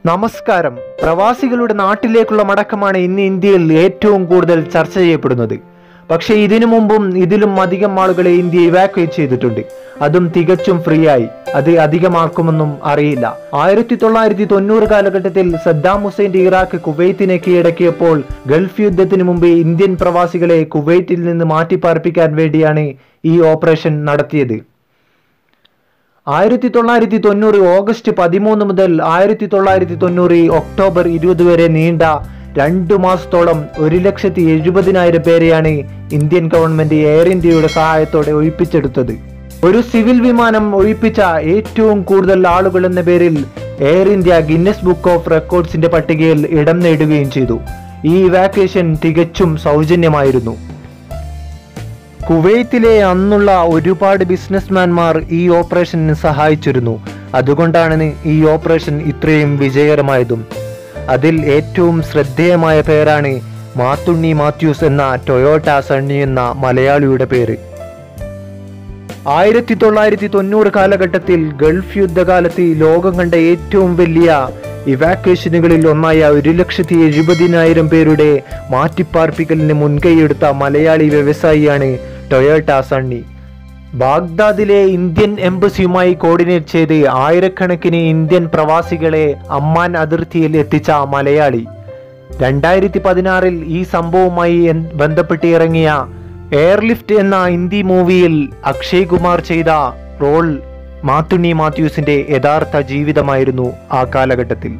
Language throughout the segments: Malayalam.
നമസ്കാരം പ്രവാസികളുടെ നാട്ടിലേക്കുള്ള മടക്കമാണ് ഇന്ന് ഇന്ത്യയിൽ ഏറ്റവും കൂടുതൽ ചർച്ച ചെയ്യപ്പെടുന്നത് പക്ഷേ ഇതിനു മുമ്പും ഇതിലും അധികം ആളുകളെ ഇന്ത്യ ഇവാക്വേറ്റ് ചെയ്തിട്ടുണ്ട് അതും തികച്ചും ഫ്രീ ആയി അത് അധികമാക്കുമെന്നും അറിയില്ല ആയിരത്തി തൊള്ളായിരത്തി തൊണ്ണൂറ് കാലഘട്ടത്തിൽ സദ്ദാം ഹുസൈന്റെ ഇറാഖ് കുവൈത്തിനെ കീഴടക്കിയപ്പോൾ ഗൾഫ് യുദ്ധത്തിന് മുമ്പ് ഇന്ത്യൻ പ്രവാസികളെ കുവൈറ്റിൽ നിന്ന് മാറ്റിപ്പാർപ്പിക്കാൻ വേണ്ടിയാണ് ഈ ഓപ്പറേഷൻ നടത്തിയത് ആയിരത്തി തൊള്ളായിരത്തി തൊണ്ണൂറ് ഓഗസ്റ്റ് പതിമൂന്ന് മുതൽ ആയിരത്തി തൊള്ളായിരത്തി തൊണ്ണൂറ് ഒക്ടോബർ ഇരുപത് വരെ നീണ്ട രണ്ടു മാസത്തോളം ഒരു ലക്ഷത്തി എഴുപതിനായിരം പേരെയാണ് ഇന്ത്യൻ ഗവൺമെന്റ് എയർ ഇന്ത്യയുടെ സഹായത്തോടെ ഒഴിപ്പിച്ചെടുത്തത് ഒരു സിവിൽ വിമാനം ഒഴിപ്പിച്ച ഏറ്റവും കൂടുതൽ ആളുകൾ എന്ന പേരിൽ Air India Guinness book of റെക്കോർഡ്സിന്റെ പട്ടികയിൽ ഇടം നേടുകയും ചെയ്തു ഈ ഇവാക്വേഷൻ തികച്ചും സൗജന്യമായിരുന്നു കുവൈത്തിലെ അന്നുള്ള ഒരുപാട് ബിസിനസ്മാൻമാർ ഈ ഓപ്പറേഷന് സഹായിച്ചിരുന്നു അതുകൊണ്ടാണ് ഈ ഓപ്പറേഷൻ ഇത്രയും വിജയകരമായതും അതിൽ ഏറ്റവും ശ്രദ്ധേയമായ പേരാണ് മാത്തുണ്ണി മാത്യൂസ് എന്ന ടൊയോട്ട സണ്ണി എന്ന മലയാളിയുടെ പേര് ആയിരത്തി തൊള്ളായിരത്തി തൊണ്ണൂറ് കാലഘട്ടത്തിൽ ഗൾഫ് യുദ്ധകാലത്ത് ലോകം കണ്ട ഏറ്റവും വലിയ ഇവാക്വേഷനുകളിൽ ഒന്നായ ഒരു ലക്ഷത്തി എഴുപതിനായിരം പേരുടെ മാറ്റിപ്പാർപ്പിക്കലിന് മുൻകൈയെടുത്ത മലയാളി വ്യവസായിയാണ് ടൊയോട്ട സണ്ണി ബാഗ്ദാദിലെ ഇന്ത്യൻ എംബസിയുമായി കോർഡിനേറ്റ് ചെയ്ത് ആയിരക്കണക്കിന് ഇന്ത്യൻ പ്രവാസികളെ അമ്മാൻ അതിർത്തിയിൽ എത്തിച്ച മലയാളി രണ്ടായിരത്തി പതിനാറിൽ ഈ സംഭവവുമായി എൻ- ബന്ധപ്പെട്ട് ഇറങ്ങിയ എയർലിഫ്റ്റ് എന്ന ഹിന്ദി മൂവിയിൽ അക്ഷയ് കുമാർ ചെയ്ത റോൾ മാത്തുണ്ണി മാത്യൂസിന്റെ യഥാർത്ഥ ജീവിതമായിരുന്നു ആ കാലഘട്ടത്തിൽ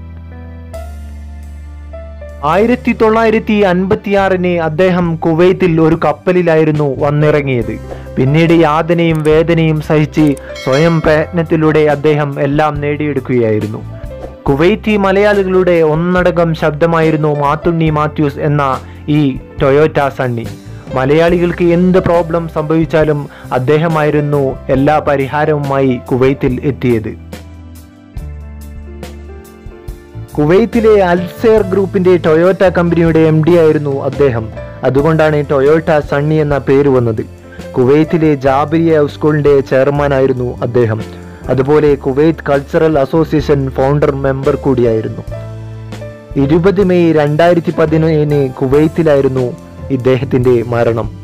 ആയിരത്തി തൊള്ളായിരത്തി അൻപത്തിയാറിന് അദ്ദേഹം കുവൈത്തിൽ ഒരു കപ്പലിലായിരുന്നു വന്നിറങ്ങിയത് പിന്നീട് യാതനയും വേദനയും സഹിച്ച് സ്വയം പ്രയത്നത്തിലൂടെ അദ്ദേഹം എല്ലാം നേടിയെടുക്കുകയായിരുന്നു കുവൈത്തി മലയാളികളുടെ ഒന്നടങ്കം ശബ്ദമായിരുന്നു മാത്തുണ്ണി മാത്യൂസ് എന്ന ഈ ടൊയോറ്റ സണ്ണി മലയാളികൾക്ക് എന്ത് പ്രോബ്ലം സംഭവിച്ചാലും അദ്ദേഹമായിരുന്നു എല്ലാ പരിഹാരവുമായി കുവൈത്തിൽ എത്തിയത് കുവൈത്തിലെ അൽസേർ ഗ്രൂപ്പിന്റെ ടൊയോട്ട കമ്പനിയുടെ എം ഡി ആയിരുന്നു അദ്ദേഹം അതുകൊണ്ടാണ് ടൊയോട്ട സണ്ണി എന്ന പേര് വന്നത് കുവൈത്തിലെ ജാബിരിയ സ്കൂളിന്റെ ചെയർമാൻ ആയിരുന്നു അദ്ദേഹം അതുപോലെ Kuwait cultural association founder member കൂടിയായിരുന്നു ഇരുപത് മെയ് രണ്ടായിരത്തി പതിനേഴിന് കുവൈത്തിലായിരുന്നു ഇദ്ദേഹത്തിന്റെ മരണം